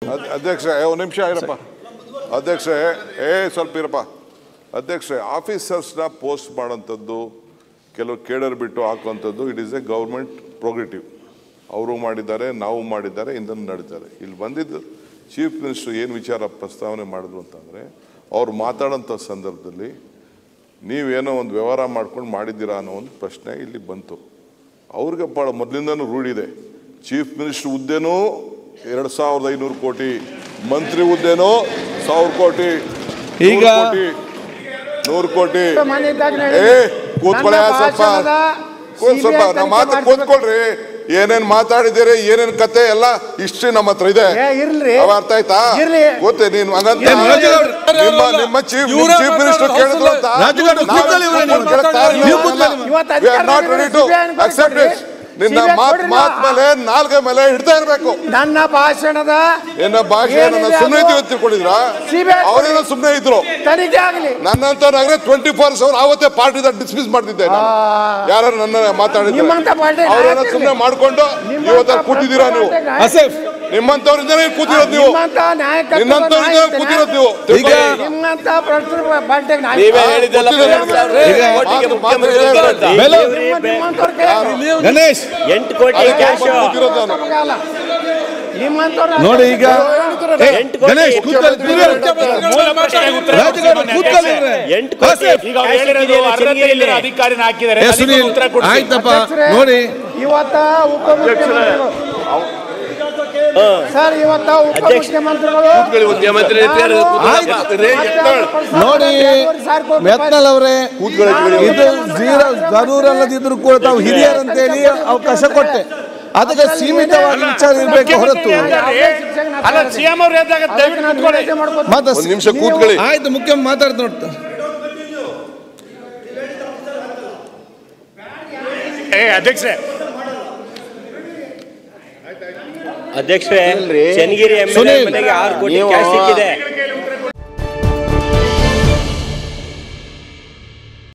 ಅದ್- ಅಧ್ಯಕ್ಷ ಏ, ಒಂದ್ ನಿಮಿಷ ಇರಪ್ಪ ಅಧ್ಯಕ್ಷ ಏ ಸ್ವಲ್ಪ ಇರಪ್ಪ ಅಧ್ಯಕ್ಷ ಆಫೀಸರ್ಸ್ನ ಪೋಸ್ಟ್ ಮಾಡೋಂಥದ್ದು ಕೆಲವು ಕೇಡರ್ ಬಿಟ್ಟು ಹಾಕುವಂಥದ್ದು it is a government progressive ಅವರು ಮಾಡಿದ್ದಾರೆ ನಾವು ಮಾಡಿದ್ದಾರೆ ಇಂದನ್ನು ನಡೀತಾರೆ ಇಲ್ಲಿ ಬಂದಿದ್ದು ಚೀಫ್ ಮಿನಿಸ್ಟರ್ ಏನು ವಿಚಾರ ಪ್ರಸ್ತಾವನೆ ಮಾಡಿದ್ರು ಅಂತಂದರೆ ಅವ್ರು ಮಾತಾಡೋಂಥ ಸಂದರ್ಭದಲ್ಲಿ ನೀವೇನೋ ಒಂದು ವ್ಯವಹಾರ ಮಾಡ್ಕೊಂಡು ಮಾಡಿದ್ದೀರಾ ಅನ್ನೋ ಒಂದು ಪ್ರಶ್ನೆ ಇಲ್ಲಿ ಬಂತು ಅವ್ರಿಗೆ ಭಾಳ ಮೊದಲಿಂದನೂ ರೂಢಿದೆ ಚೀಫ್ ಮಿನಿಸ್ಟರ್ ಹುದ್ದೆನೂ ಎರಡು ಸಾವಿರದ ಐನೂರು ಕೋಟಿ ಮಂತ್ರಿ ಹುದ್ದೆನೂ ಸಾವಿರ ಕೋಟಿ ಈಗ- ನೂರು ಕೋಟಿ ನೂರು ಕೋಟಿ ಮಾನ್ಯ ಇದ್ದಾಗಲೇ ಏ ಕೂತ್ಕೊಳ್ಳಿ ನನ್ನ ಸ್ವಲ್ಪ ಭಾಷಣದ ಕೂತ್ ಸ್ವಲ್ಪ CBI ನಮ್ಮ ಮಾತು ತನಿಖೆ ಕೂತ್ಕೊಳ್ರಿ ಏನೇನ್ ಮಾತಾಡಿದ್ದೀರಿ ಏನೇನ್ ಕತೆ ಎಲ್ಲ ಹಿಸ್ಟ್ರಿ ನಮ್ಮ ಹತ್ರ ಇದೆ ಏ, ಇರ್ಲಿ. ಅವ ಅರ್ಥ ಆಯ್ತಾ ಇರ್ಲಿ. ಗೊತ್ತೇ ನೀನು ಹಂಗಂತ ಏ, ರಾಜುಗೌಡ್ರು. ನಿಮ್ಮ ನಿಮ್ಮ ಚೀಫ್ ಇವ್ರೇ ಚೀಫ್ ಮಿನಿಸ್ಟರ್ ಮಾತಾಡೋದು ಕೇಳಿದ್ರು ಅಂತ ರಾಜುಗೌಡ್ರು ನಾವು ಕೂತ್ಕೊಳ್ಳಿ ಇವ್ರೇ ಕೂತ್ಕೊಂಡು ನೀವು. ಕೇಳಕ್ ತಯಾರಿಲ್ಲ. ನೀವು ಕೂತ್ಕೊಳ್ಳಿ. ಇವತ್ತು We are not ready to CBI ನ accept ಕೊಡ್ರಿ. it. ನಿನ್ನ CBI ಮಾತ್ ಕೊಡ್ರಿ ಮಾತ್ ನಾ. ಮೇಲೆ ನಾಲ್ಗೆ ಮೇಲೆ ಹಿಡ್ತಾ ಇರ್ಬೇಕು ನನ್ನ ಭಾಷಣದ ಏನ ಭಾಷೆ ನನ್ನ ಏನಿದೆ ಸುಮ್ಮನೆ ಅದು? ಇದ್ದೀವಿ ಅಂತ ತಿಳ್ಕೊಂಡಿದ್ರ CBI ಅವರೇನೋ ಸುಮ್ಮನೆ ಇದ್ರು ತನಿಖೆ ಆಗಲಿ ನನ್ನಂತವ್ರಾಗ್ರೆ ಟ್ವೆಂಟಿ ಫೋರ್ ಅವರ್ ಅವತ್ತೇ ಪಾರ್ಟಿದ ಡಿಸ್ಮಿಸ್ ಮಾಡ್ತಿದ್ದೆ ನಾನು. ಯಾರು ನನ್ನ ಮಾತಾಡಿದ್ರು ನಿಮ್ಮಂತ ಪಾರ್ಟಿ ಅವರೇನೋ ನಾಯಕರಿಗೆ- ಸುಮ್ಮನೆ ಮಾಡ್ಕೊಂಡು ನಿಮ್ಮಂತ ಇವತ್ತ ಕೂತಿದ್ದೀರಾ ನೀವು ಪಾರ್ಟಿ ನಾಯಕರಿಗೆ- ಆಸೆಫ್ ನಿಮ್ಮಂತವ್ರಿಂದನೇ ಕೂತಿರೋದು ನೀವು ನಿಮ್ಮಂತ ನಾಯಕತ್ವದ ನಿನ್ನಂತವ್ರಿಂದ ನಾಯಕನ- ಕೂತಿರೋದು ನೀವು ಈಗ ನಿಮ್ಮಂತ ಪ್ರಶ್ನೆ ಪಾರ್ಟಿಗೆ ನಾಯಕ- ನೀವೇ ಹೇಳಿದ್ದೆಲ್ಲ ಗೊತ್ತಿದೆ ಪ್ರಧಾನಿ ಸಾಹೇಬ್ರೆ, ಈಗ ಕೋಟಿಗೆ ಮಾತು- ಮುಖ್ಯಮಂತ್ರಿ ಮಾತು ಇದ್ರು ಅಂತ. ಬೆಲೆ- ನಿಮ್ಮ- ನಿಮ್ಮಂತವ್ರ ಕೈ- ಗಣೇಶ್ ಎಂಟು ಕೋಟಿ ಅದಕ್ಕೆ ಕ್ಯಾಶ್ ಬಂದು ಕೂತಿರೋದು ನಾನು ನಮಗಲ್ಲ. ನಿಮ್ಮಂತವ್ರ ನೋಡಿ ಈಗ ಏ, ಎಂಟು ಕೋಟಿ ಗಣೇಶ್ ಕೂತ್ಕೊಳ್ಳಿ ಮೂಲ ಪ್ರಶ್ನೆಗೆ ಉತ್ತರ ರಾಜುಗೌಡ್ರು ಕೊಡ್ತೀನಿ ಕೂತ್ಕೊಳ್ಳಿ ಅಧ್ಯಕ್ಷೆ. ಇವ್ರೆ. ಎಂಟು ಕೋಟಿ ಆಸೆಫ್. ಈಗ ಅವ್ರು ಹೇಳಿರೋದು ಅರ್ಹತೆ ಅಧಿಕಾರಿನ ಹಾಕಿದ್ದಾರೆ ಏ ಅದಕ್ಕೆ ಸುನೀಲ್ ಉತ್ತರ ಕೊಡ್ತೀನಿ. ಆಯ್ತಪ್ಪ ಅಧ್ಯಕ್ಷರೇ, ನೋಡಿ ಇವತ್ತ ಉಪಮುಖ್ಯಮಂತ್ರಿಗಳು ಸರ್ ಇವತ್ತ ಉಪಮುಖ್ಯಮಂತ್ರಿಗಳು ಮುಖ್ಯಮಂತ್ರಿ ಇದ್ದಾರೆ, ನಾನು ನೋಡಿ ಎರಡೂವರೆ ಸಾವಿರ ಕೋಟಿ ರೂಪಾಯಿ- ಮೆತ್ನಲ್ ಅವರೇ ಇದು ಜೀರೋ ಜರೂರ್ ಅಲ್ಲದಿದ್ರು ಕೂಡ ತಾವು ಹಿರಿಯರಂತೇಳಿ ಅವಕಾಶ ಕೊಟ್ಟೆ ಅದಕ್ಕೆ ಸೀಮಿತವಾಗಿ ವಿಚಾರ ಇರಬೇಕು ಹೊರತು ಯಾವುದೇ ಶಿಕ್ಷೆಗೆ ನಾನು ಅಲ್ಲ ಸಿಎಂ ಅವ್ರು ಹೇಳಿದಾಗ ಅದಕ್ಕೆ ದಯವಿಟ್ಟು ನಾನು ಕೂತ್ಕೊಳ್ಳಿ. ವಿನಂತಿ ಮಾಡ್ಕೊತೀನಿ. ಮತ್ತೆ ಒಂದ್ ನಿಮಿಷ ಕೂತ್ಕೊಳ್ಳಿ ಆಯ್ತು ಮುಖ್ಯ ಮಾತಾಡ್ತು ನೋಡ್ತಾ ಏ ಅಧ್ಯಕ್ಷರೇ ಅಧ್ಯಕ್ಷರೇ ಚನ್ನಗಿರಿ ಎಂ ಸುನೀಲ್. ಮನೆಗೆ ಆರು ಕೋಟಿ ನೀವು- ಕ್ಯಾಶ್ ಸಿಕ್ಕಿದೆ